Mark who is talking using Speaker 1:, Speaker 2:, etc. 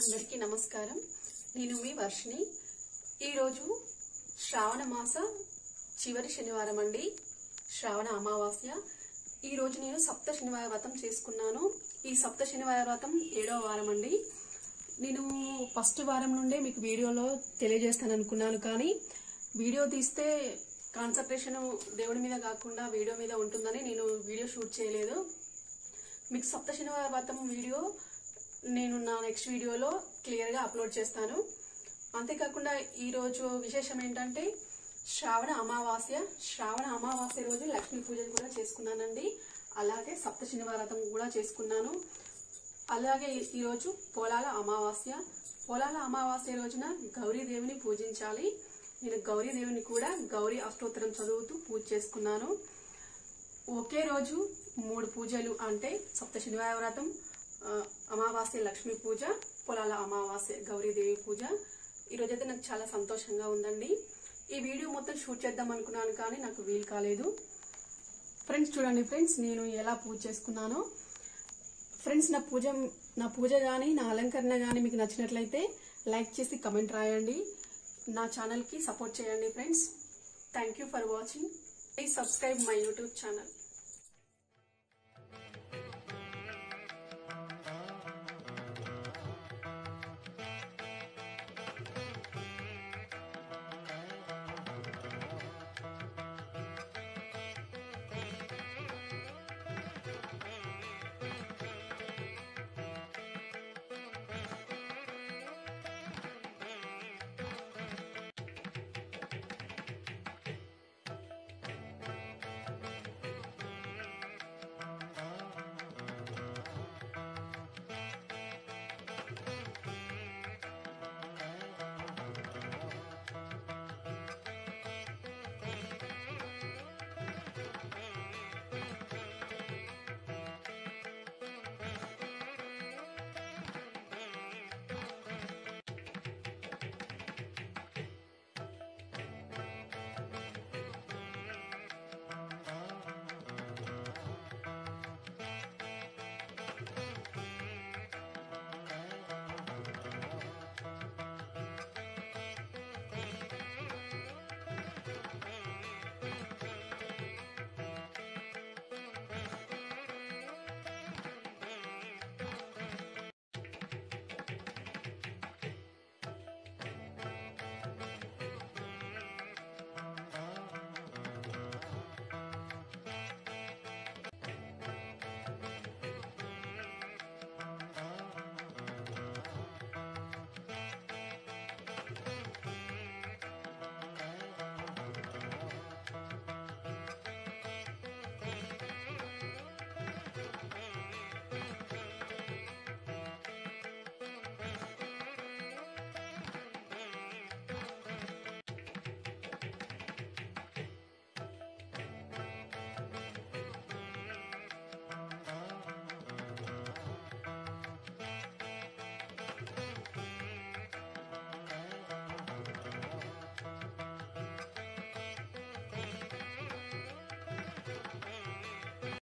Speaker 1: అందరికీ నమస్కారం నేను మీ వర్షిని ఈరోజు శ్రావణ మాస చివరి శనివారం అండి శ్రావణ అమావాస్య ఈరోజు నేను సప్త శనివార వ్రతం చేసుకున్నాను ఈ సప్త శనివార వ్రతం ఏడవ వారం అండి నేను ఫస్ట్ వారం నుండే మీకు వీడియోలో తెలియజేస్తాను అనుకున్నాను కానీ వీడియో తీస్తే కాన్సన్ట్రేషన్ దేవుడి మీద కాకుండా వీడియో మీద ఉంటుందని నేను వీడియో షూట్ చేయలేదు మీకు సప్త శనివార వ్రతం వీడియో నేను నా నెక్స్ట్ వీడియోలో క్లియర్గా అప్లోడ్ చేస్తాను అంతేకాకుండా ఈరోజు విశేషం ఏంటంటే శ్రావణ అమావాస్య శ్రావణ అమావాస్య రోజు లక్ష్మీ పూజలు కూడా చేసుకున్నానండి అలాగే సప్త శనివార వ్రతం కూడా చేసుకున్నాను అలాగే ఈ- ఈరోజు పొలాల అమావాస్య పొలాల అమావాస్య రోజున గౌరీదేవిని పూజించాలి నేను గౌరీదేవిని కూడా గౌరీ అష్టోత్తరం చదువుతూ పూజ చేసుకున్నాను ఒకే రోజు మూడు పూజలు అంటే సప్త శనివార వ్రతం ఆ, అమావాస్య లక్ష్మీ పూజ పొలాల అమావాస్య గౌరీదేవి పూజ ఈరోజైతే నాకు చాలా సంతోషంగా ఉందండి ఈ వీడియో మొత్తం షూట్ చేద్దాం అనుకున్నాను కానీ నాకు వీలు కాలేదు ఫ్రెండ్స్ చూడండి ఫ్రెండ్స్ నేను ఎలా పూజ చేసుకున్నానో ఫ్రెండ్స్ నా పూజ నా పూజ కానీ నా అలంకరణ కానీ మీకు నచ్చినట్లయితే లైక్ చేసి కమెంట్ రాయండి నా ఛానల్కి సపోర్ట్ చేయండి friends thank you for watching please subscribe my YouTube channel